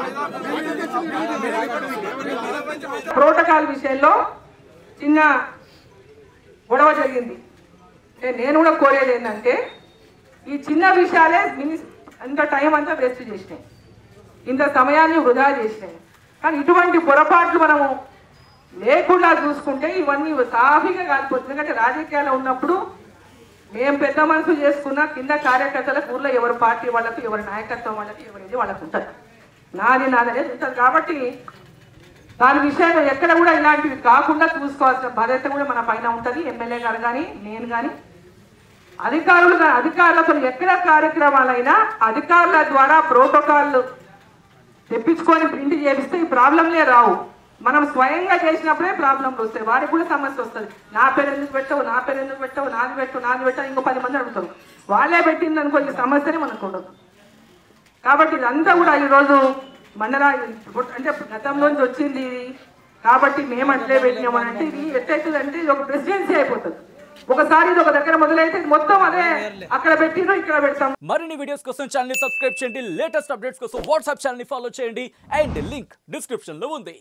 protocol విషయంలో చిన్న గొడవ జరిగింది అంటే నేను కూడా కోరేది ఏంటంటే ఈ చిన్న విషయాలే మిని అంత టైం అంతా వేస్ట్ చేసినాయి ఇంత సమయాన్ని వృధా చేసినాయి కానీ ఇటువంటి పొరపాట్లు మనము లేకుండా చూసుకుంటే ఇవన్నీ సాఫీగా కాలిపోతుంది ఎందుకంటే రాజకీయాల్లో ఉన్నప్పుడు మేము పెద్ద మనసు చేసుకున్న కింద కార్యకర్తలకు ఊర్లో ఎవరి పార్టీ వాళ్ళకి ఎవరి నాయకత్వం వాళ్ళకి ఎవరిది వాళ్ళకు ఉంటుంది నాది నాది అనేది ఉంటుంది కాబట్టి దాని విషయంలో ఎక్కడ కూడా ఇలాంటివి కాకుండా చూసుకోవాల్సిన బాధ్యత కూడా మన పైన ఉంటుంది ఎమ్మెల్యే గారు కానీ నేను కానీ అధికారులు గా- అధికారులతో ఎక్కడ కార్యక్రమాలైనా అధికారుల ద్వారా ప్రోటోకాల్ తెప్పించుకొని ప్రింట్ చేపిస్తే ఈ ప్రాబ్లంలే రావు మనం స్వయంగా చేసినప్పుడే ప్రాబ్లంలు వస్తాయి వారికి కూడా సమస్య వస్తుంది నా పేరు ఎందుకు పెట్టవు నా పేరు ఎందుకు పెట్టవు నాది పెట్టు నాది పెట్టవు ఇంకో పది మంది అడుగుతారు వాళ్ళే పెట్టింది అనుకో ఈ సమస్యనే మనకు ఉండదు కాబట్టి ఇదంతా కూడా ఈరోజు మండల అంటే గతంలోంచి వచ్చింది ఇది కాబట్టి మేము అట్లే పెట్టినాము అని అంటే ఇది ఎట్లయితుంది అంటే ఇది ఒక ప్రెసిడెన్సీ అయిపోతుంది ఒకసారి ఇది ఒక దగ్గర మొదలైతే ఇది మొత్తం అదే అక్కడ పెట్టినో ఇక్కడ పెడతాం మరిన్ని వీడియోస్ కోసం ఛానల్ ని సబ్స్క్రైబ్ చేయండి లేటెస్ట్ అప్డేట్స్ కోసం వాట్సాప్ ఛానల్ ని ఫాలో చేయండి అండ్ లింక్ డిస్క్రిప్షన్ లో ఉంది